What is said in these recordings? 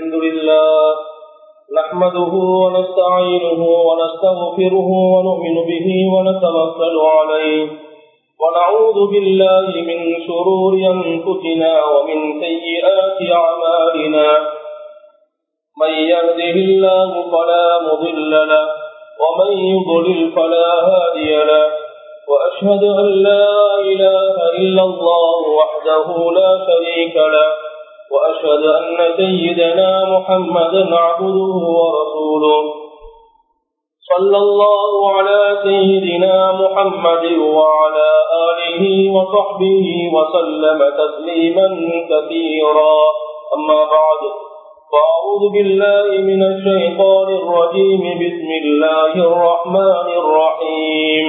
الحمد لله نحمده ونستعينه ونستغفره ونؤمن به ونتوكل عليه ونعوذ بالله من شرور أنفسنا ومن سيئات أعمالنا من يهده الله فلا مضل له ومن يضلل فلا هادي له وأشهد أن لا إله إلا الله وحده لا شريك له وأشهد أن سيدنا محمدا عبده ورسوله صلى الله على سيدنا محمد وعلى آله وصحبه وسلم تسليما كثيرا أما بعد فأعوذ بالله من الشيطان الرجيم بسم الله الرحمن الرحيم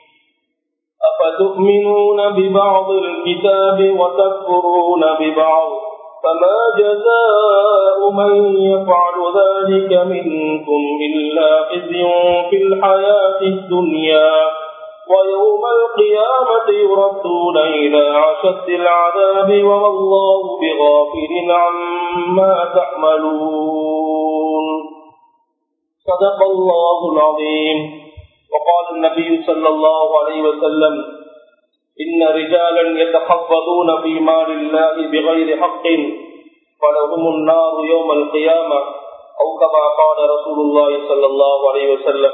أفتؤمنون ببعض الكتاب وتكفرون ببعض فما جزاء من يفعل ذلك منكم إلا خزي في الحياة الدنيا ويوم القيامة يردون إلى عشد العذاب وما الله بغافل عما تعملون صدق الله العظيم وقال النبي صلى الله عليه وسلم إن رجالا يتخبطون في مال الله بغير حق فلهم النار يوم القيامة أو كما قال رسول الله صلى الله عليه وسلم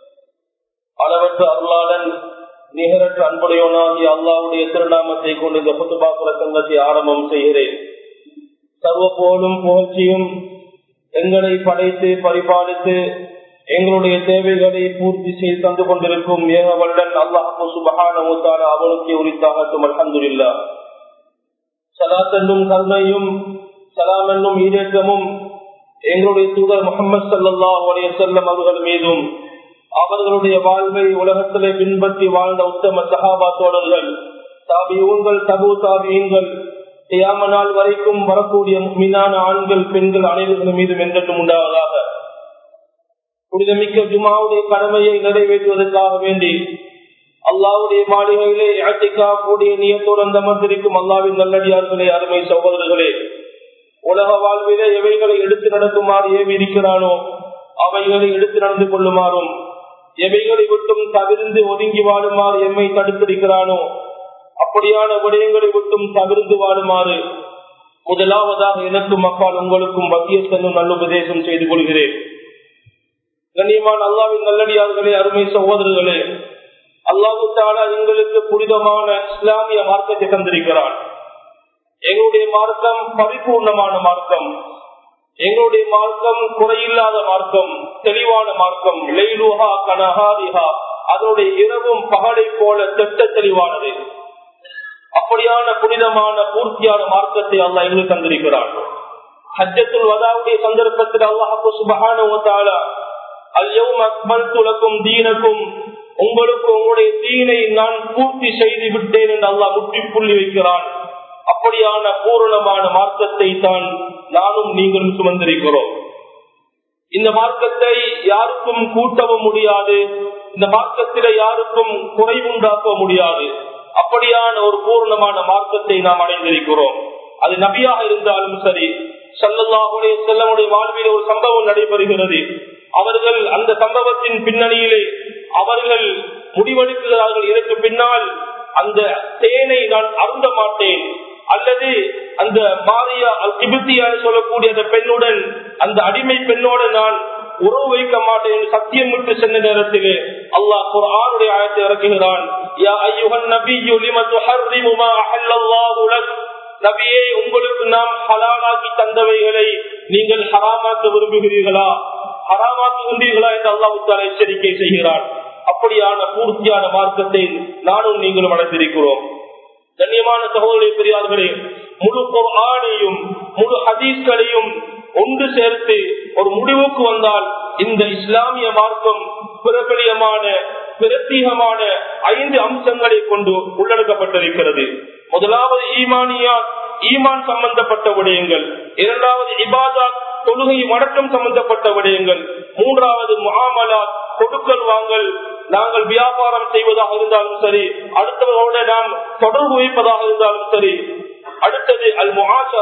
அளவற்ற அருளாளன் நிகரற்ற அன்புடையவனாகி அல்லாவுடைய திருநாமத்தை கொண்டு இந்த புத்துபா பிரசங்கத்தை ஆரம்பம் செய்கிறேன் சர்வ போலும் புகழ்ச்சியும் எங்களை படைத்து பரிபாலித்து எங்களுடைய தேவைகளை பூர்த்தி செய்து தந்து கொண்டிருக்கும் ஏக வல்லன் அல்லாஹு சுபகான மூத்தான அவனுக்கு உரித்தாகட்டும் அலமதுல்லா சலாத் என்னும் கல்மையும் சலாம் என்னும் ஈரேற்றமும் எங்களுடைய தூதர் முகமது சல்லா உடைய செல்லம் அவர்கள் மீதும் அவர்களுடைய வாழ்வை உலகத்திலே பின்பற்றி வாழ்ந்த உத்தம சகாபா தோழர்கள் தாபியூன்கள் தபு தாபியங்கள் தியாம நாள் வரைக்கும் வரக்கூடிய மீனான ஆண்கள் பெண்கள் அனைவர்கள் மீதும் என்றென்றும் உண்டாவதாக புனிதமிக்க ஜுமாவுடைய கடமையை நிறைவேற்றுவதற்காக வேண்டி அல்லாவுடைய மாளிகையிலே அழைக்கா கூடிய நியத்துடன் அமர்ந்திருக்கும் அல்லாவின் நல்லடியார்களே அருமை சகோதரர்களே உலக வாழ்விலே எவைகளை எடுத்து நடக்குமாறு ஏவி இருக்கிறானோ அவைகளை எடுத்து நடந்து கொள்ளுமாறும் எவைகளை விட்டும் தவிர்ந்து ஒதுங்கி வாழுமாறு எம்மை தடுத்திருக்கிறானோ அப்படியான விடயங்களை விட்டும் தவிர்த்து வாழுமாறு முதலாவதாக எனக்கும் அப்பால் உங்களுக்கும் மத்தியஸ்தனும் நல்ல உபதேசம் செய்து கொள்கிறேன் கண்ணியமான அல்லாவின் நல்லடியார்களே அருமை சகோதரர்களே அல்லாஹு தாலா எங்களுக்கு புனிதமான இஸ்லாமிய மார்க்கத்தை தந்திருக்கிறான் எங்களுடைய மார்க்கம் பரிபூர்ணமான மார்க்கம் எங்களுடைய மார்க்கம் குறையில்லாத மார்க்கம் தெளிவான மார்க்கம் லெய்லுஹா கனஹாரிஹா அதனுடைய இரவும் பகலை போல திட்ட தெளிவானது அப்படியான புனிதமான பூர்த்தியான மார்க்கத்தை அல்லாஹ் எங்களுக்கு தந்திருக்கிறான் ஹஜ்ஜத்துல் வதாவுடைய சந்தர்ப்பத்தில் அல்லாஹு சுபஹான அல்யவும் அக்மல்துலக்கும் தீனக்கும் உங்களுக்கு உங்களுடைய தீனை நான் பூர்த்தி செய்து விட்டேன் என்று அல்லாஹ் முற்றி புள்ளி வைக்கிறான் அப்படியான பூரணமான மார்க்கத்தை தான் நானும் நீங்களும் சுமந்திருக்கிறோம் இந்த மார்க்கத்தை யாருக்கும் கூட்டவும் முடியாது இந்த மார்க்கத்தில யாருக்கும் குறைவுண்டாக்க முடியாது அப்படியான ஒரு பூர்ணமான மார்க்கத்தை நாம் அடைந்திருக்கிறோம் அது நபியாக இருந்தாலும் சரி சல்லல்லாஹுடைய செல்லமுடைய வாழ்வில் ஒரு சம்பவம் நடைபெறுகிறது அவர்கள் அந்த சம்பவத்தின் பின்னணியிலே அவர்கள் முடிவெடுக்கிறார்கள் இதற்கு பின்னால் அந்த தேனை நான் அருந்த மாட்டேன் அல்லது அந்த மாரியா கிபித்தியான்னு சொல்லக்கூடிய அந்த பெண்ணுடன் அந்த அடிமை பெண்ணோடு நான் உறவு வைக்க மாட்டேன் என்று சத்தியம் விட்டு சென்ற நேரத்திலே அல்லாஹ் குர்ஆனுடைய ஆயத்தை இறக்குகிறான் யா அய்யுஹன் நபியு லிம துஹர்ரிமு மா அஹல்லல்லாஹு லக் நபியே உங்களுக்கு நாம் ஹலாலாக்கி தந்தவைகளை நீங்கள் ஹராமாக்க விரும்புகிறீர்களா ஹராமாக்குகின்றீர்களா என்று அல்லாஹு எச்சரிக்கை செய்கிறான் அப்படியான பூர்த்தியான மார்க்கத்தை நானும் நீங்களும் அடைந்திருக்கிறோம் கண்ணியமான சகோதரி பெரியார்களே முழு ஆணையும் முழு ஹதீஸ்களையும் ஒன்று சேர்த்து ஒரு முடிவுக்கு வந்தால் இந்த இஸ்லாமிய மார்க்கம் பிரபலியமான பிரத்யேகமான ஐந்து அம்சங்களை கொண்டு உள்ளடக்கப்பட்டிருக்கிறது முதலாவது ஈமானியா ஈமான் சம்பந்தப்பட்ட விடயங்கள் இரண்டாவது இபாதா தொழுகை வணக்கம் சம்பந்தப்பட்ட விடயங்கள் மூன்றாவது முகாமலா கொடுக்கல் வாங்கல் நாங்கள் வியாபாரம் செய்வதாக இருந்தாலும் சரி அடுத்தவர்களோட நாம் தொடர்பு வைப்பதாக இருந்தாலும் சரி அடுத்தது அல் முகாசராத்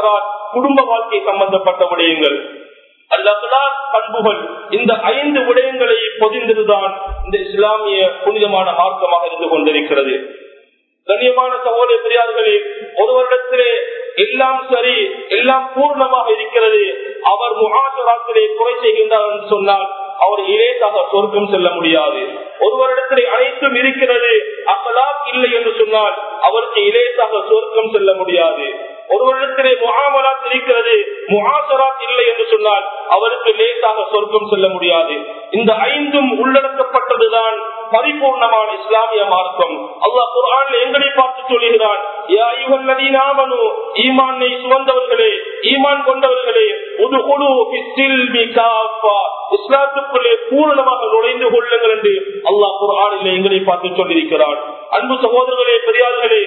குடும்ப வாழ்க்கை சம்பந்தப்பட்ட விடயங்கள் அல்லா பண்புகள் இந்த ஐந்து விடயங்களை பொதிந்ததுதான் இந்த இஸ்லாமிய புனிதமான மார்க்கமாக இருந்து கொண்டிருக்கிறது கண்ணியமான சகோதர பெரியார்களே ஒருவரிடத்திலே எல்லாம் சரி எல்லாம் பூர்ணமாக இருக்கிறது அவர் முகாசராத்திலே குறை செய்கின்றார் என்று சொன்னால் அவர் இலேசாக சொர்க்கம் செல்ல முடியாது ஒருவரிடத்திலே அனைத்தும் இருக்கிறது அகலாக் இல்லை என்று சொன்னால் அவருக்கு இலேசாக சொர்க்கம் செல்ல முடியாது ஒருவரிடத்திலே முகாமலாத் இருக்கிறது முகாசராத் இல்லை என்று சொன்னால் அவருக்கு லேசாக சொர்க்கம் செல்ல முடியாது இந்த ஐந்தும் உள்ளடக்கப்பட்டதுதான் பரிபூர்ணமான இஸ்லாமிய மார்க்கம் அல்லாஹ் குரான் எங்களை பார்த்து சொல்லுகிறான் ஈமானை சுமந்தவர்களே ஈமான் கொண்டவர்களே இஸ்லாத்துக்குள்ளே பூரணமாக நுழைந்து கொள்ளுங்கள் என்று அல்லாஹ் குரானில் எங்களை பார்த்து சொல்லியிருக்கிறான் அன்பு சகோதரர்களே பெரியார்களே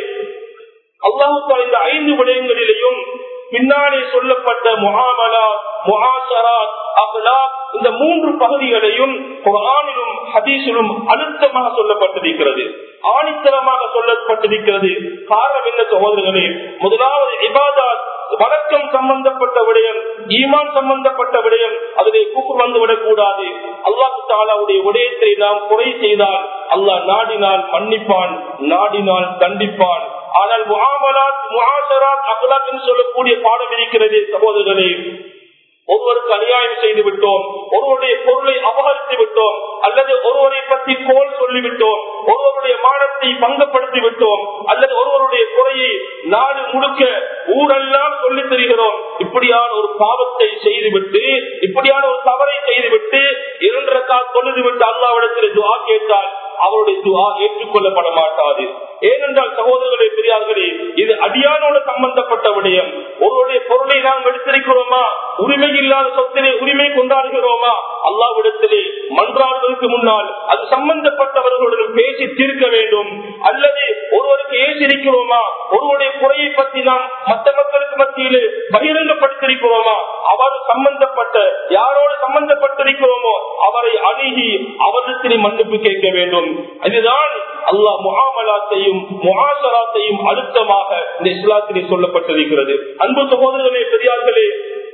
அல்லாஹு இந்த ஐந்து விடயங்களிலேயும் பின்னாலே சொல்லப்பட்ட முகாமலா முகாசராத் அகலாக் இந்த மூன்று பகுதிகளையும் குரானிலும் ஹதீஸிலும் அழுத்தமாக சொல்லப்பட்டிருக்கிறது ஆணித்தரமாக சொல்லப்பட்டிருக்கிறது காரணம் என்ன சகோதரர்களே முதலாவது இபாதாத் வணக்கம் சம்பந்தப்பட்ட விடயம் ஈமான் சம்பந்தப்பட்ட விடயம் அதிலே கூப்பு வந்துவிடக் கூடாது அல்லாஹு தாலாவுடைய விடயத்தை நாம் குறை செய்தால் அல்லாஹ் நாடினால் மன்னிப்பான் நாடினால் தண்டிப்பான் ஆனால் முகாமலாத் முகாசராத் அகலாத் என்று சொல்லக்கூடிய பாடம் இருக்கிறது சகோதரர்களே ஒருவருக்கு அநியாயம் செய்து விட்டோம் ஒருவருடைய பொருளை அபகரித்து விட்டோம் அல்லது ஒருவரை பற்றி கோல் சொல்லிவிட்டோம் ஒருவருடைய மானத்தை பங்கப்படுத்தி விட்டோம் அல்லது ஒருவருடைய குறையை நாடு முழுக்க ஊரெல்லாம் சொல்லித் தருகிறோம் இப்படியான ஒரு பாவத்தை செய்துவிட்டு இப்படியான ஒரு தவறை செய்துவிட்டு இரண்டரை கால் தொழுது விட்டு அல்லாவிடத்தில் துவா கேட்டால் அவருடைய துவா ஏற்றுக்கொள்ளப்பட மாட்டாது ஏனென்றால் சகோதரர்களே பெரியார்களே இது அடியானோடு சம்பந்தப்பட்ட விடயம் ஒருவருடைய பொருளை நாம் எடுத்திருக்கிறோமா உரிமை இல்லாத சொத்திலே உரிமை கொண்டாடுகிறோமா அல்லாவிடத்திலே மன்றாடுவதற்கு முன்னால் அது சம்பந்தப்பட்டவர்களுடன் பேசி தீர்க்க வேண்டும் அல்லது ஒருவருக்கு ஏசிருக்கிறோமா ஒருவருடைய குறையை பற்றி நாம் மற்ற மக்களுக்கு மத்தியிலே பகிரங்கப்படுத்திருக்கிறோமா அவர் சம்பந்தப்பட்ட யாரோடு சம்பந்தப்பட்டிருக்கிறோமோ அவரை அணுகி அவரிடத்திலே மன்னிப்பு கேட்க வேண்டும் இதுதான் அல்லாஹ் முகாமலாத்தையும் முகாசராத்தையும் அழுத்தமாக இந்த இஸ்லாத்திலே சொல்லப்பட்டிருக்கிறது அன்பு சகோதரர்களே பெரியார்களே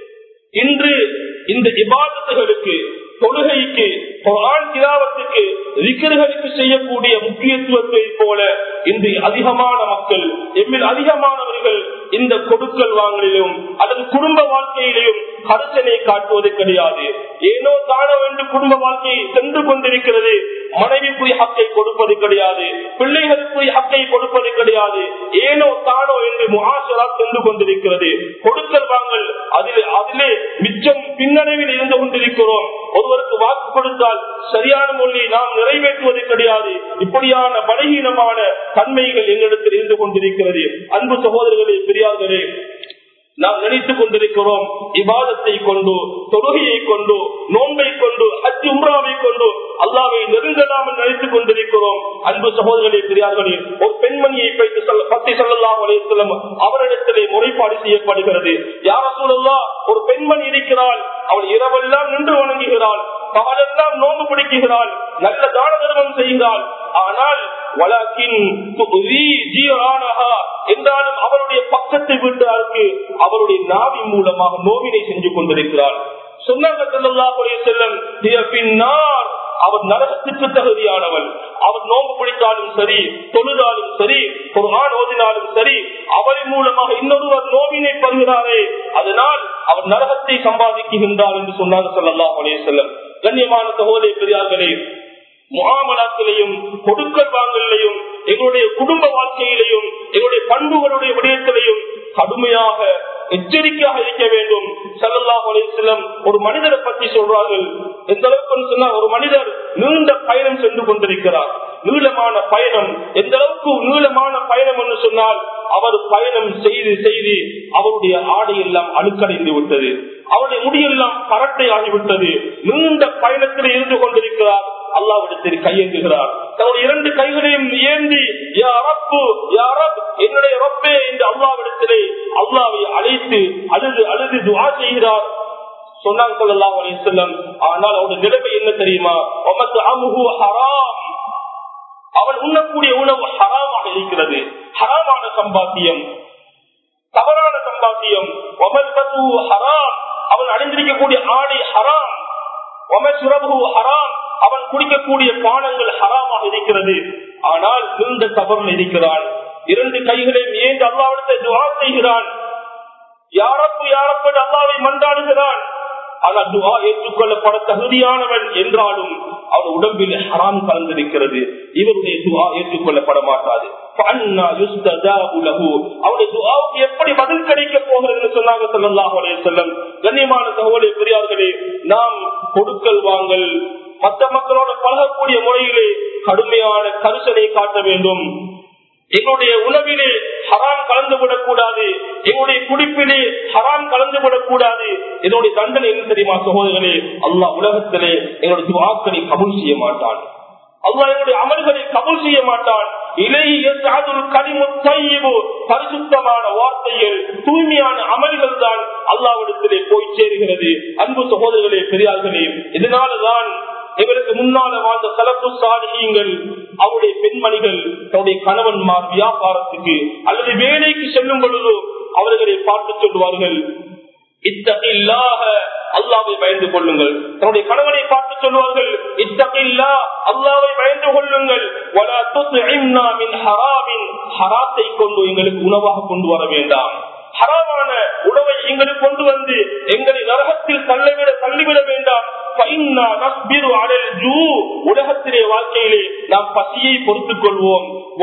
இன்று இந்த இபாதத்துகளுக்கு தொழுகைக்கு குரான் கிராவத்துக்கு விக்கிரகளுக்கு செய்யக்கூடிய முக்கியத்துவத்தை போல இன்று அதிகமான மக்கள் எம்மில் அதிகமானவர்கள் இந்த கொடுக்கல் வாங்கலிலும் அல்லது குடும்ப வாழ்க்கையிலும் கருத்தனை காட்டுவது கிடையாது ஏனோ தானோ என்று குடும்ப வாழ்க்கையை சென்று கொண்டிருக்கிறது மனைவிக்குரிய ஹக்கை கொடுப்பது கிடையாது பிள்ளைகளுக்குரிய ஹக்கை கொடுப்பது கிடையாது ஏனோ தானோ என்று முகாசரா சென்று கொண்டிருக்கிறது கொடுக்கல் வாங்கல் அதிலே அதிலே மிச்சம் பின்னடைவில் இருந்து கொண்டிருக்கிறோம் ஒருவருக்கு வாக்கு கொடுத்தால் சரியான மொழியை நாம் நிறைவேற்றுவது கிடையாது இப்படியான பலகீனமான தன்மைகள் எங்களிடத்தில் இருந்து கொண்டிருக்கிறது அன்பு சகோதரர்களே பெரியார்களே நாம் நினைத்துக் கொண்டிருக்கிறோம் இவாதத்தை கொண்டு தொழுகையை கொண்டு நோன்பை கொண்டு அச்சு உம்ராவை கொண்டு அல்லாவை நெருங்கலாம் நினைத்துக் கொண்டிருக்கிறோம் அன்பு சகோதரர்களே பெரியார்களே ஒரு பெண்மணியை பற்றி பத்தி சொல்லலாம் அலையம் அவரிடத்திலே முறைப்பாடு செய்யப்படுகிறது யார சூழல்லா ஒரு பெண்மணி இருக்கிறாள் அவள் இரவெல்லாம் நின்று வணங்குகிறாள் பகலெல்லாம் நோம்பு பிடிக்குகிறாள் நல்ல தான தர்மம் செய்கிறாள் ஆனால் என்றாலும் அவருடைய பக்கத்து வீட்டாருக்கு அவருடைய நாவி மூலமாக நோவினை செஞ்சு கொண்டிருக்கிறாள் சொன்னார் அவர் நரகத்துக்கு தகுதியானவள் அவர் நோம்பு பிடித்தாலும் சரி தொழுதாலும் சரி குரான் ஓதினாலும் சரி அவரின் மூலமாக இன்னொருவர் நோவினை பருகிறாரே அதனால் அவர் நரகத்தை சம்பாதிக்குகின்றார் என்று சொன்னார் சொல்லலாம் அலைய செல்லம் கண்ணியமான சகோதரி பெரியார்களே முகாமலாத்திலையும் கொடுக்கல் வாங்கலையும் எங்களுடைய குடும்ப வாழ்க்கையிலையும் எங்களுடைய பண்புகளுடைய விடயத்திலையும் கடுமையாக எச்சரிக்கையாக இருக்க வேண்டும் சல்லல்லா அலிஸ்லம் ஒரு மனிதரை பற்றி சொல்றார்கள் எந்த அளவுக்கு சொன்னா ஒரு மனிதர் நீண்ட பயணம் சென்று கொண்டிருக்கிறார் நீளமான பயணம் எந்த அளவுக்கு நீளமான பயணம் என்று சொன்னால் அவர் பயணம் செய்து செய்து அவருடைய ஆடை எல்லாம் அணுக்கடைந்து விட்டது அவருடைய முடியெல்லாம் கரட்டை ஆகிவிட்டது நீண்ட பயணத்தில் இருந்து கொண்டிருக்கிறார் அல்லாவிடத்தில் கையெழுகிறார் தன்னுடைய இரண்டு கைகளையும் ஏந்தி என்னுடைய ரப்பே என்று அல்லாவிடத்திலே அல்லாவை அழைத்து அழுது அழுது துவா செய்கிறார் சொன்னாங்க சொல்லலாம் செல்லம் ஆனால் அவருடைய நிலைமை என்ன தெரியுமா ஹராம் அவன் உண்ணக்கூடிய உணவு ஹராமாக இருக்கிறது ஹராமான சம்பாத்தியம் தவறான சம்பாத்தியம் ஹராம் அவன் அணிந்திருக்கக்கூடிய ஆடை ஹராம் ஹராம் அவன் குடிக்கக்கூடிய பானங்கள் ஹராமாக இருக்கிறது ஆனால் இந்த தவறு இருக்கிறான் இரண்டு கைகளை ஏந்து அல்லாவிடத்தை துவா செய்கிறான் யாரப்பு யாரப்பு அல்லாவை மன்றாடுகிறான் ஆனால் துவா ஏற்றுக்கொள்ளப்பட தகுதியானவன் என்றாலும் அவர் உடம்பில் ஹராம் கலந்திருக்கிறது இவருடைய துவா ஏற்றுக்கொள்ளப்பட மாட்டாது அவருடைய துவாவுக்கு எப்படி பதில் கிடைக்க போகிறது சொன்னாங்க செல்லம் கண்ணியமான சகோதரி பெரியார்களே நாம் கொடுக்கல் வாங்கல் மற்ற மக்களோட பழகக்கூடிய முறையிலே கடுமையான கரிசனை காட்ட வேண்டும் எங்களுடைய உணவிலே ஹராம் கலந்து விடக்கூடாது எங்களுடைய குடிப்பிலே ஹராம் கலந்து விடக்கூடாது இதனுடைய தண்டனை என்ன தெரியுமா சகோதரர்களே அல்லா உலகத்திலே எங்களுடைய துவாக்களை கபுல் செய்ய மாட்டான் அல்லா எங்களுடைய அமல்களை கபுல் செய்ய மாட்டான் பரிசுத்தமான வார்த்தைகள் தூய்மையான அமல்கள் தான் அல்லாவிடத்திலே போய் சேருகிறது அன்பு சகோதரர்களே பெரியார்களே இதனாலதான் எங்களுக்கு முன்னால வாழ்ந்த தலப்பு சாதிகள் அவருடைய பெண்மணிகள் தன்னுடைய கணவன்மார் வியாபாரத்துக்கு அல்லது வேலைக்கு செல்லும் பொழுதோ அவர்களை பார்த்து சொல்லுவார்கள் இத்தகையில்லாக அல்லாவை பயந்து கொள்ளுங்கள் தன்னுடைய கணவனை பார்த்து சொல்வார்கள் இத்தகையில்லா அல்லாவை பயந்து கொள்ளுங்கள் ஹராத்தை கொண்டு எங்களுக்கு உணவாக கொண்டு வர வேண்டாம் ஹராமான உணவை எங்களுக்கு கொண்டு வந்து எங்களை நரகத்தில் தள்ளிவிட தள்ளிவிட வேண்டாம் உலகத்திலே வாழ்க்கையிலே நாம் பசியை பொறுத்துக் கொள்வோம்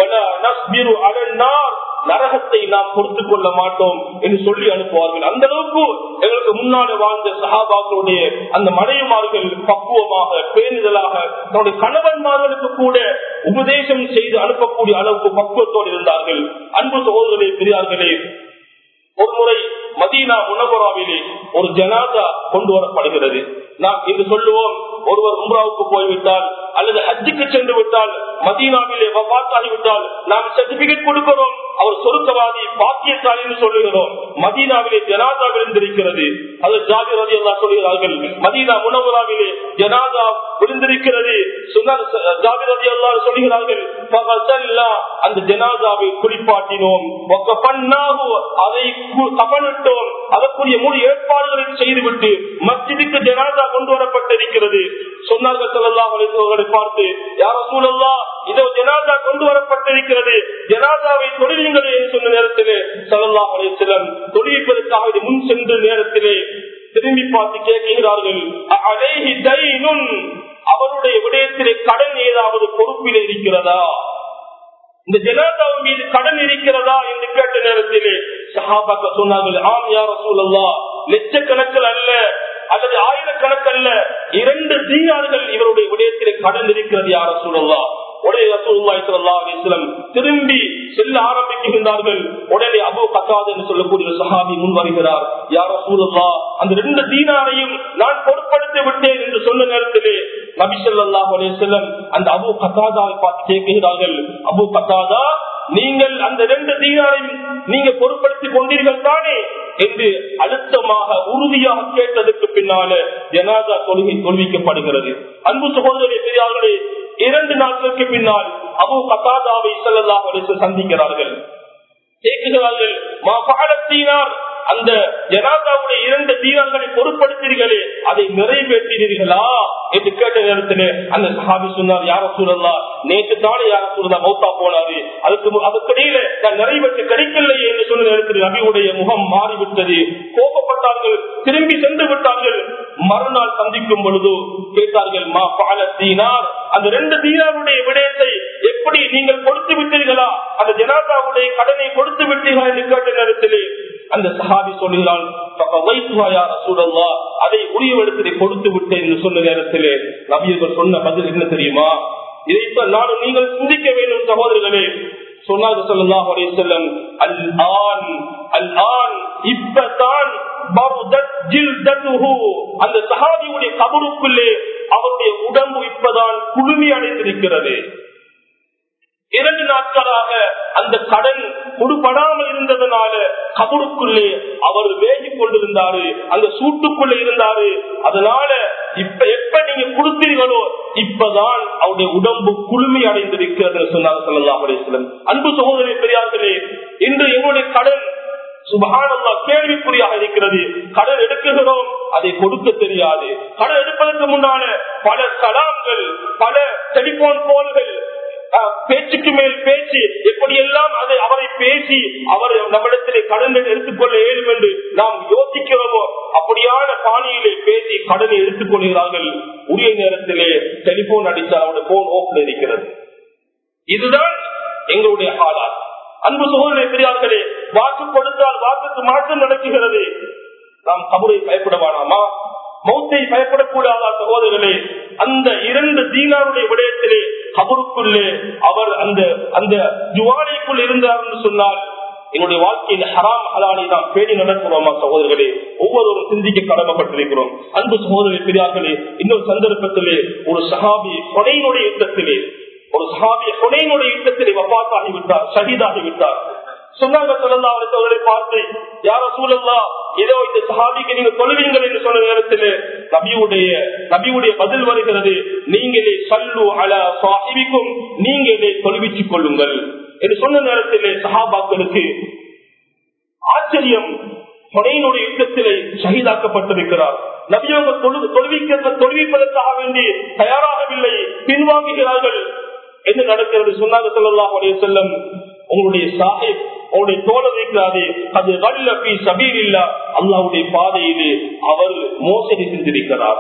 நரகத்தை நாம் பொறுத்துக் கொள்ள மாட்டோம் என்று சொல்லி அனுப்புவார்கள் அந்த அளவுக்கு எங்களுக்கு முன்னாடி வாழ்ந்த சகாபாக்களுடைய அந்த மனைவிமார்கள் பக்குவமாக பேணுதலாக தன்னுடைய கணவன்மார்களுக்கு கூட உபதேசம் செய்து அனுப்பக்கூடிய அளவுக்கு பக்குவத்தோடு இருந்தார்கள் அன்பு சகோதரர்களே பெரியார்களே ஒரு முறை மதீனா உணபுராவிலே ஒரு ஜனாதா கொண்டு வரப்படுகிறது நாம் இன்று சொல்லுவோம் ஒருவர் உம்ராவுக்கு போய்விட்டால் அல்லது ஹஜ்ஜுக்கு சென்று விட்டால் மதீனாவிலே வபாத்தாகிவிட்டால் நாம் சர்டிபிகேட் கொடுக்கிறோம் அவர் சொருக்கவாதி பாக்கியசாலி என்று சொல்லுகிறோம் மதீனாவிலே ஜனாதா விழுந்திருக்கிறது அது ஜாதி ரதி எல்லாம் சொல்கிறார்கள் மதீனா உணவுராவிலே ஜனாதா விழுந்திருக்கிறது ஜாதி ரதி எல்லாம் சொல்கிறார்கள் அந்த ஜனாதாவை குளிப்பாட்டினோம் அதை கபனிட்டோம் அதற்குரிய முழு ஏற்பாடுகளை செய்துவிட்டு மஸ்ஜிதுக்கு ஜனாதா கொண்டு வரப்பட்டிருக்கிறது சொன்னார்கள் சொல்லலாம் அவர்களை பார்த்து யார சூழல்லா இதோ ஜனாதா கொண்டு வரப்பட்டிருக்கிறது ஜனாதாவை தொழிலுங்களே என்று சொன்ன நேரத்திலே சொல்லலாம் அலையம் தொழில்பதற்காக முன் சென்ற நேரத்திலே திரும்பி பார்த்து கேட்கிறார்கள் அவருடைய விடயத்திலே கடன் ஏதாவது பொறுப்பில் இருக்கிறதா இந்த ஜனாதாவின் மீது கடன் இருக்கிறதா என்று கேட்ட நேரத்திலே சஹாபாக்க சொன்னார்கள் ஆம் யார சூழல்லா லட்சக்கணக்கில் அல்ல அல்லது ஆயிரக்கணக்கு அல்ல இரண்டு தீயார்கள் இவருடைய விடயத்திலே கடன் இருக்கிறது யார சூழல்லா உடனே ரசூல்லாஸ்லம் திரும்பி செல்ல ஆரம்பிக்கின்றார்கள் உடனே அபு கசாத் என்று சொல்லக்கூடிய சஹாபி முன் வருகிறார் யார சூழல்லா அந்த ரெண்டு தீனாரையும் நான் பொருட்படுத்தி விட்டேன் என்று சொன்ன நேரத்திலே நபி சொல்லா செல்லம் அந்த அபு கசாதாவை பார்த்து கேட்கிறார்கள் அபு கசாதா நீங்கள் அந்த ரெண்டு தீனாரையும் நீங்க பொருட்படுத்திக் கொண்டீர்கள் தானே என்று அழுத்தமாக உறுதியாக கேட்டதற்கு பின்னால ஜனாதா தொழுகை தொழுவிக்கப்படுகிறது அன்பு சகோதரரை பெரியார்களே இரண்டு நாட்களுக்கு பின்னால் அபு கதாதாவை செல்லல்லாஹ் சந்திக்கிறார்கள் கேட்கிறார்கள் மா பாலத்தீனார் அந்த ஜனாதாவுடைய இரண்டு தீரங்களை பொருட்படுத்தீர்களே அதை நிறைவேற்றினீர்களா என்று கேட்ட நேரத்தில் அந்த சஹாபி சொன்னார் யார சூழல்லா நேற்று தானே யார சூழலா மௌத்தா போனாரு அதுக்கு அதுக்கிடையில நான் நிறைவேற்ற கிடைக்கலையே என்று சொன்ன நேரத்தில் நபியுடைய முகம் மாறிவிட்டது கோபப்பட்டார்கள் திரும்பி சென்று விட்டார்கள் மறுநாள் சந்திக்கும் பொழுது கேட்டார்கள் மா பாலத்தீனார் அந்த ரெண்டு தீனாருடைய விடயத்தை எப்படி நீங்கள் கொடுத்து விட்டீர்களா அந்த ஜனாதாவுடைய கடனை கொடுத்து விட்டீர்களா என்று கேட்ட நேரத்திலே அந்த சஹாபி சொல்கிறான் அதை உரியவிடத்திலே கொடுத்து விட்டேன் என்று சொன்ன நேரத்திலே நபியர்கள் சொன்ன பதில் என்ன தெரியுமா இதைத்தான் நானும் நீங்கள் சிந்திக்க வேண்டும் சகோதரர்களே சொன்னாங்க சொல்லலாம் செல்லம் அல் ஆன் அல் ஆன் இப்பதான் அந்த சஹாபியுடைய கபருக்குள்ளே அவருடைய உடம்பு இப்பதான் குழுமி அடைந்திருக்கிறது இரண்டு நாட்களாக அந்த கடன் கொடுபடாமல் இருந்ததுனால கபருக்குள்ளே அவர் வேகி கொண்டிருந்தாரு அந்த சூட்டுக்குள்ளே இருந்தாரு அதனால இப்ப எப்ப நீங்க கொடுத்தீர்களோ இப்பதான் அவருடைய உடம்பு குளுமை அடைந்திருக்கிறது சொன்னார் சொல்லலாம் அன்பு சகோதரி பெரியார்களே இன்று எங்களுடைய கடன் சுபகானல்லா கேள்விக்குறியாக இருக்கிறது கடன் எடுக்குகிறோம் அதை கொடுக்க தெரியாது கடன் எடுப்பதற்கு முன்னால பல சலாம்கள் பல டெலிபோன் போன்கள் பேச்சுக்கு மேல் பேச்சு எப்படியெல்லாம் அதை அவரை பேசி அவர் நம்மிடத்திலே கடன் எடுத்துக்கொள்ள இயலும் என்று நாம் யோசிக்கிறோமோ அப்படியான பாணியிலே பேசி கடனை எடுத்துக் கொள்கிறார்கள் உரிய நேரத்திலே டெலிபோன் அடித்தால் அவருடைய போன் ஓப்பன் இருக்கிறது இதுதான் எங்களுடைய ஆளார் அன்பு சகோதரரை பெரியார்களே வாக்கு கொடுத்தால் வாக்குக்கு மாற்றம் நடக்குகிறது நாம் கபரை பயப்பட வேணாமா மௌத்தை பயப்படக்கூடாதா சகோதரர்களே அந்த இரண்டு தீனாருடைய விடயத்திலே கபருக்குள்ளே அவர் அந்த அந்த ஜுவாலைக்குள் இருந்தார் என்று சொன்னால் என்னுடைய வாழ்க்கையில் ஹராம் ஹலாலை நாம் பேணி நடக்கிறோமா சகோதரர்களே ஒவ்வொருவரும் சிந்திக்க கடமைப்பட்டிருக்கிறோம் அன்பு சகோதரி பெரியார்களே இன்னொரு சந்தர்ப்பத்திலே ஒரு சஹாபி கொடையினுடைய யுத்தத்திலே ஒரு சஹாபி கொடையினுடைய யுத்தத்திலே வப்பாத்தாகிவிட்டார் ஷஹீதாகிவிட்டார் சொன்னாங்க சொல்லலாம் அவர்களை பார்த்து யார சூழல்லா ஏதோ இந்த சஹாபிக்கு நீங்க தொழுவீங்கள் என்று சொன்ன நேரத்தில் நபியுடைய நபியுடைய பதில் வருகிறது நீங்களே சல்லு அல சாஹிபிக்கும் நீங்களே தொழுவிச்சுக் கொள்ளுங்கள் என்று சொன்ன நேரத்திலே சஹாபாக்களுக்கு ஆச்சரியம் கொடையினுடைய யுத்தத்திலே ஷஹீதாக்கப்பட்டிருக்கிறார் நபியவங்க தொழுவிக்க தொழுவிப்பதற்காக வேண்டி தயாராகவில்லை பின்வாங்குகிறார்கள் என்ன நடக்கிறது சொன்னாங்க சொல்லலாம் செல்லம் உங்களுடைய சாஹிப் உங்களுடைய தோழர் இருக்கிறாரே அது வல்லபி சபீர் இல்ல அல்லாவுடைய பாதையிலே அவர் மோசடி செஞ்சிருக்கிறார்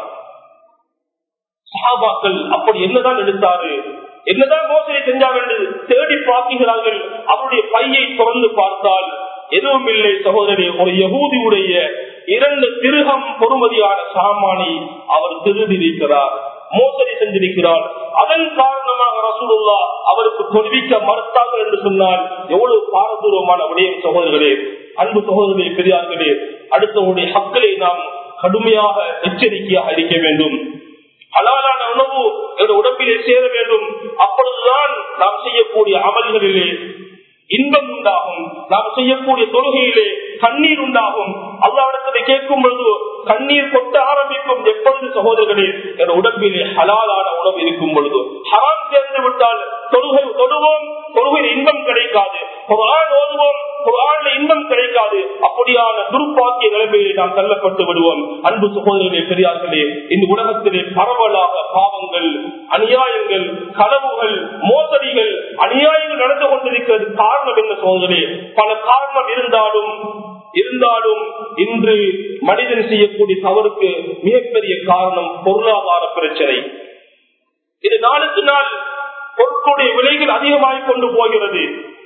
சஹாபாக்கள் அப்படி என்னதான் எடுத்தாரு என்னதான் மோசடி செஞ்சார் என்று தேடி பார்க்கிறார்கள் அவருடைய பையை திறந்து பார்த்தால் எதுவும் இல்லை சகோதரி ஒரு யகூதியுடைய இரண்டு திருகம் பொறுமதியான சாமானை அவர் திருதிருக்கிறார் மோசடி செஞ்சிருக்கிறார் அதன் காரணமாக ரசூலுல்லா அவருக்கு தொழுவிக்க மறுத்தார்கள் என்று சொன்னால் எவ்வளவு பாரதூரமான விடயம் சகோதரர்களே அன்பு சகோதரர்களே பெரியார்களே அடுத்தவருடைய ஹக்களை நாம் கடுமையாக எச்சரிக்கையாக இருக்க வேண்டும் ஹலாலான உணவு எங்கள் உடம்பிலே சேர வேண்டும் அப்பொழுதுதான் நாம் செய்யக்கூடிய அமல்களிலே இன்பம் உண்டாகும் நாம் செய்யக்கூடிய தொழுகையிலே கண்ணீர் உண்டாகும் அல்லாவிடத்தை கேட்கும் பொழுது கண்ணீர் கொட்ட ஆரம்பிக்கும் எப்பொழுது சகோதரர்களே என் உடம்பிலே ஹலாலான உணவு இருக்கும் பொழுது ஹராம் சேர்ந்து விட்டால் தொழுகை தொடுவோம் தொழுகையில் இன்பம் கிடைக்காது குரான் ஓதுவோம் குரான்ல இன்பம் கிடைக்காது அப்படியான துர்ப்பாக்கிய நிலைமையை நாம் தள்ளப்பட்டு விடுவோம் அன்பு சகோதரர்களே பெரியார்களே இந்த உலகத்திலே பரவலாக பாவங்கள் அநியாயங்கள் களவுகள் மோசடிகள் அநியாயங்கள் நடந்து கொண்டிருக்கிறது காரணம் என்ன சோதரே பல காரணம் இருந்தாலும் இருந்தாலும் இன்று மனிதன் செய்யக்கூடிய தவறுக்கு மிகப்பெரிய காரணம் பொருளாதார பிரச்சனை இது நாளுக்கு நாள் பொருட்களுடைய விலைகள் அதிகமாகிக் கொண்டு போகிறது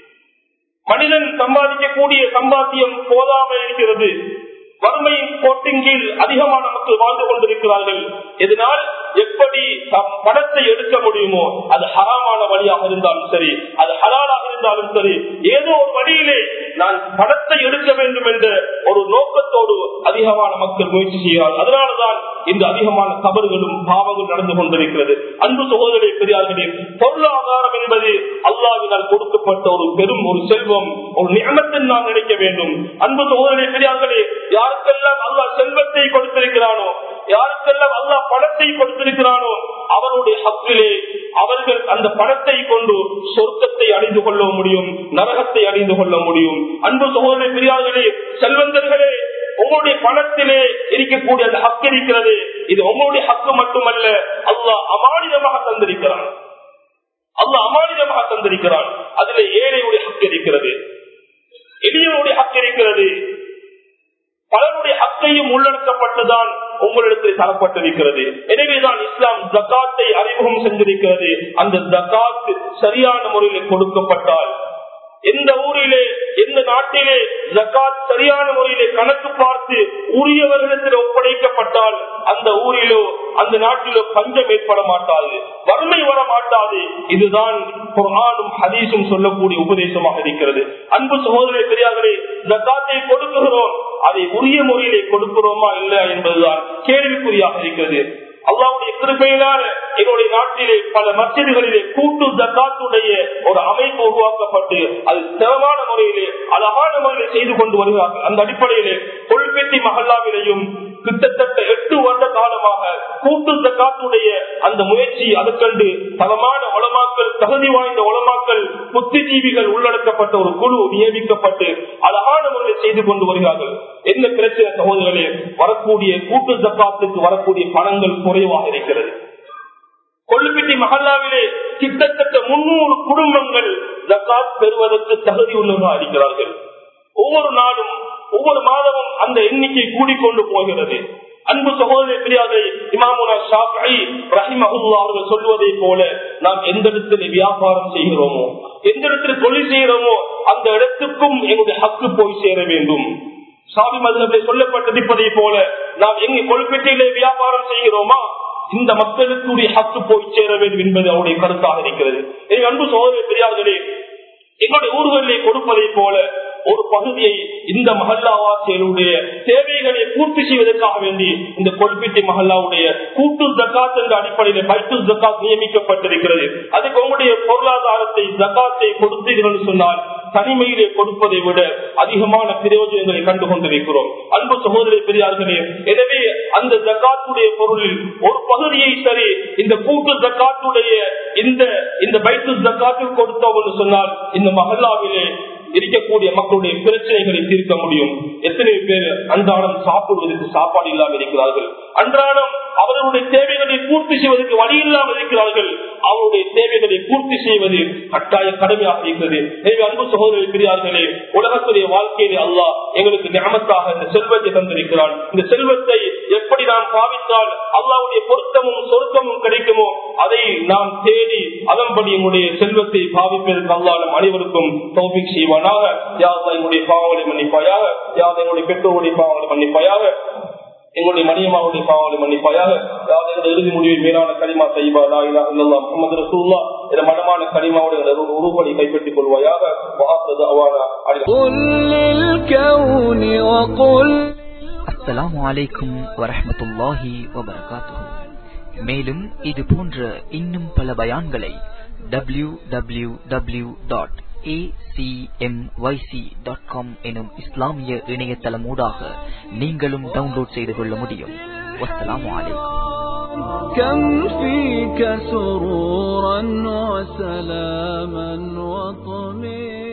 மனிதன் சம்பாதிக்கக்கூடிய சம்பாத்தியம் போதாமல் இருக்கிறது வறுமையின் கோட்டின் கீழ் அதிகமான மக்கள் வாழ்ந்து கொண்டிருக்கிறார்கள் இதனால் எப்படி தம் பணத்தை எடுக்க முடியுமோ அது ஹராமான வழியாக இருந்தாலும் சரி அது ஹலாலாக இருந்தாலும் சரி ஏதோ ஒரு வழியிலே நான் பணத்தை எடுக்க வேண்டும் என்ற ஒரு நோக்கத்தோடு அதிகமான மக்கள் முயற்சி செய்கிறார்கள் அதனாலதான் இந்த அதிகமான தவறுகளும் பாவங்கள் நடந்து கொண்டிருக்கிறது அன்பு சகோதரி பெரியார்களே பொருளாதாரம் என்பது அல்லாவினால் கொடுக்கப்பட்ட ஒரு பெரும் ஒரு செல்வம் ஒரு நியமத்தை நாம் நினைக்க வேண்டும் அன்பு சகோதரி பெரியார்களே யாருக்கெல்லாம் அல்லாஹ் செல்வத்தை கொடுத்திருக்கிறானோ யாருக்கெல்லாம் அல்லாஹ் பணத்தை கொடுத்திருக்கிறானோ அவருடைய ஹக்கிலே அவர்கள் அந்த பணத்தை கொண்டு சொர்க்கத்தை அடைந்து கொள்ள முடியும் நரகத்தை அடைந்து கொள்ள முடியும் அன்பு சகோதரி பெரியார்களே செல்வந்தர்களே உங்களுடைய பணத்திலே இருக்கக்கூடிய அந்த ஹக்கு இருக்கிறது இது உங்களுடைய ஹக்கு மட்டுமல்ல அல்லாஹ் அமானிதமாக தந்திருக்கிறான் அல்லாஹ் அமானிதமாக தந்திருக்கிறான் அதுல ஏழையுடைய ஹக்கு இருக்கிறது எளியனுடைய ஹக்கு இருக்கிறது பலருடைய ஹக்கையும் உள்ளடக்கப்பட்டுதான் உங்களிடத்தில் தரப்பட்டிருக்கிறது எனவேதான் இஸ்லாம் ஜக்காத்தை அறிமுகம் செஞ்சிருக்கிறது அந்த ஜக்காத் சரியான முறையில் கொடுக்கப்பட்டால் எந்த ஊரிலே எந்த நாட்டிலே ஜக்காத் சரியான முறையிலே கணக்கு பார்த்து உரியவர்களிடத்தில் ஒப்படைக்கப்பட்டால் அந்த ஊரிலோ அந்த நாட்டிலோ பஞ்சம் ஏற்பட மாட்டாது வறுமை வர மாட்டாது இதுதான் குரானும் ஹதீஸும் சொல்லக்கூடிய உபதேசமாக இருக்கிறது அன்பு சகோதரி பெரியார்களே ஜக்காத்தை கொடுக்குகிறோம் அதை உரிய முறையிலே கொடுக்கிறோமா இல்லையா என்பதுதான் கேள்விக்குறியாக இருக்கிறது அல்லாவுடைய கிருப்பையினால் என்னுடைய நாட்டிலே பல மசிதிகளிலே கூட்டு ஜக்காத்துடைய ஒரு அமைப்பு உருவாக்கப்பட்டு அது சிறமான முறையிலே அழகான முறையிலே செய்து கொண்டு வருகிறார்கள் அந்த அடிப்படையிலே கொள்பெட்டி மகல்லாவிலையும் கிட்டத்தட்ட எட்டு வருட காலமாக கூட்டு ஜக்காத்துடைய அந்த முயற்சி அதற்கண்டு பலமான வளமாக்கல் தகுதி வாய்ந்த உலமாக்கள் புத்திஜீவிகள் உள்ளடக்கப்பட்ட ஒரு குழு நியமிக்கப்பட்டு அழகான முறையில் செய்து கொண்டு வருகிறார்கள் என்ன பிரச்சனை சகோதரர்களே வரக்கூடிய கூட்டு ஜக்காத்துக்கு வரக்கூடிய பணங்கள் குறைவாக இருக்கிறது கொள்ளுப்பிட்டி மஹல்லாவிலே கிட்டத்தட்ட முன்னூறு குடும்பங்கள் ஜக்காத் பெறுவதற்கு தகுதி உள்ளவர்களாக இருக்கிறார்கள் ஒவ்வொரு நாளும் ஒவ்வொரு மாதமும் அந்த எண்ணிக்கை கூடிக்கொண்டு போகிறது அன்பு சகோதரி பிரியாதை இமாமுனா ஷாஃபி ரஹிமஹுல்லா அவர்கள் சொல்வதை போல நாம் எந்த இடத்துல வியாபாரம் செய்கிறோமோ எந்த இடத்துல தொழில் செய்கிறோமோ அந்த இடத்துக்கும் எங்களுடைய ஹக்கு போய் சேர வேண்டும் சாமி மதுரை சொல்லப்பட்டிருப்பதை போல நாம் எங்க கொழுப்பேட்டையிலே வியாபாரம் செய்கிறோமா இந்த மக்களுக்குரிய ஹக்கு போய் சேர வேண்டும் என்பது அவருடைய கருத்தாக இருக்கிறது எங்கள் அன்பு சகோதரி பெரியார்களே எங்களுடைய ஊர்களிலே கொடுப்பதை போல ஒரு பகுதியை இந்த மஹல்லாவாசியருடைய தேவைகளை பூர்த்தி செய்வதற்காக வேண்டி இந்த கொல்பிட்டி மஹல்லாவுடைய கூட்டு ஜக்காத் என்ற அடிப்படையில் பைத்து ஜக்காத் நியமிக்கப்பட்டிருக்கிறது அதுக்கு உங்களுடைய பொருளாதாரத்தை ஜக்காத்தை கொடுத்தீர்கள் சொன்னால் தனிமையிலே கொடுப்பதை விட அதிகமான பிரயோஜனங்களை கண்டு கொண்டிருக்கிறோம் அன்பு சகோதரி பெரியார்களே எனவே அந்த ஜக்காத்துடைய பொருளில் ஒரு பகுதியை சரி இந்த கூட்டு ஜக்காத்துடைய இந்த இந்த பைத்து ஜக்காத்தில் கொடுத்தோம் என்று சொன்னால் இந்த மஹல்லாவிலே இருக்கக்கூடிய மக்களுடைய பிரச்சனைகளை தீர்க்க முடியும் எத்தனை பேர் அன்றாடம் சாப்பிடுவதற்கு சாப்பாடு இல்லாமல் இருக்கிறார்கள் அன்றாடம் அவர்களுடைய தேவைகளை பூர்த்தி செய்வதற்கு வழி இல்லாமல் இருக்கிறார்கள் அவருடைய தேவைகளை பூர்த்தி செய்வது கட்டாய கடமையாக இருக்கிறது எனவே அன்பு சகோதரி பெரியார்களே உலகத்துடைய வாழ்க்கையிலே அல்லாஹ் எங்களுக்கு ஞாபகத்தாக இந்த செல்வத்தை தந்திருக்கிறான் இந்த செல்வத்தை எப்படி நாம் பாவித்தால் அல்லாவுடைய பொருத்தமும் சொருக்கமும் கிடைக்குமோ அதை நாம் தேடி அதன்படி எங்களுடைய செல்வத்தை பாவிப்பதற்கு அல்லாலும் அனைவருக்கும் தௌபிக் செய்வானாக யார் எங்களுடைய பாவங்களை மன்னிப்பாயாக யார் எங்களுடைய பெற்றோருடைய பாவங்களை மன்னிப்பாயாக எங்களுடைய மணியமாவுடைய பாவங்களை மன்னிப்பாயாக யார் எங்களுடைய இறுதி முடிவில் மேலான கனிமா செய்வா இல்லா முகமது ரசூல்லா இந்த மனமான கனிமாவுடைய உருவனை கைப்பற்றிக் கொள்வாயாக வாசது அவானா அஸ்ஸலாமு அலைக்கும் வரஹமத்துல்லாஹி வபரகாத்துஹு மேலும் இது போன்ற இன்னும் பல பயான்களை W W W dot acmyc.com எனும் இஸ்லாமிய இணையதளமூடாக நீங்களும் டவுன்லோட் செய்து கொள்ள முடியும் வஸ்ஸலாமு அலைக்கும் كم فيك سرورا وسلاما وطمئنا